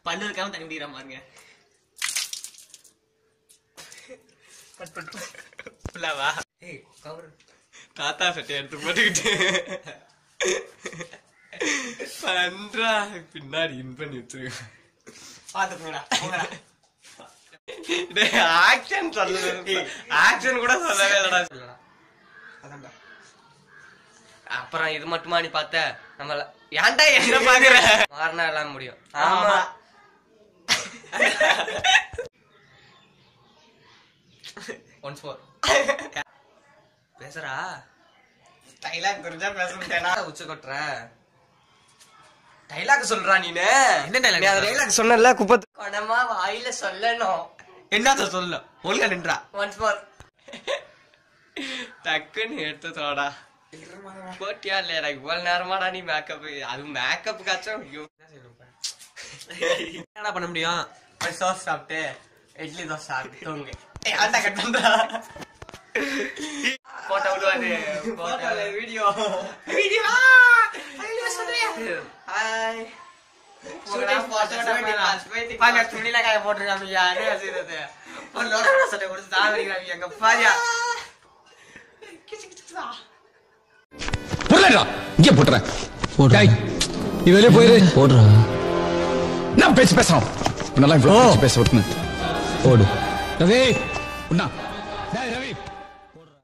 பல்லு இருக்காம தண்ணி குடிக்கிற பாருங்க ஃபுல்லாவா ஏய் கவர் தாத்தா சட்டை எடுத்து போட்டுக்கிட்டு பண்றா பின்னாடி இன் பண்ணி வச்சிருக்க பாத்து போடா போங்கடா ஆக்ஷன் சொல்லல ஆக்ஷன் கூட சொல்லவே இல்லடா இல்லடா அதான்டா அப்புறம் இது மட்டுமா நீ பார்த்த நம்மள ஏன்டா என்ன பாக்குற மாறினா எல்லாம் முடியும் ஆமா ஒன்ஸ் ஃபோர் பேசுறா டைலாக் தெரிஞ்சா பேச முடியாடா உச்ச கொட்டுற டைலாக் சொல்றா நீனு என்ன dialogue நீ அந்த சொல்ற? டைலாக் சொன்னல குப்பத்து கொடமா வாயில சொல்லணும் என்னத்த சொல்ல ஒழுங்கா நின்றா ஒன்ஸ் மோர் டக்குன்னு எடுத்து தோடா போட்டியா இல்ல எனக்கு இவ்வளவு நேரமாடா நீ மேக்கப் அது மேக்கப் காச்சும் ஐயோ என்னடா பண்ண முடியும் ஒரு சோஸ் சாப்பிட்டு இட்லி தோசை சாப்பிட்டு தூங்கு ஏய் ஆண்டா கட் பண்றா போட்டோ விடுவாரு போட்டோ வீடியோ வீடியோ ஹாய் பாங்க துணில காய போட்டிருக்காங்க யாரு செய்யறது ஒரு லோட சட்டை கொடுத்து தாவடிக்கிறாங்க எங்க பாரியா பொருளா இங்கே போட்டுறேன் டேய், நீ வெளியே போயிரு போடுறா நான் பேச்சு பேசுறோம் நல்லா பேச விட்டுனேன் போடு ரவி உண்ணா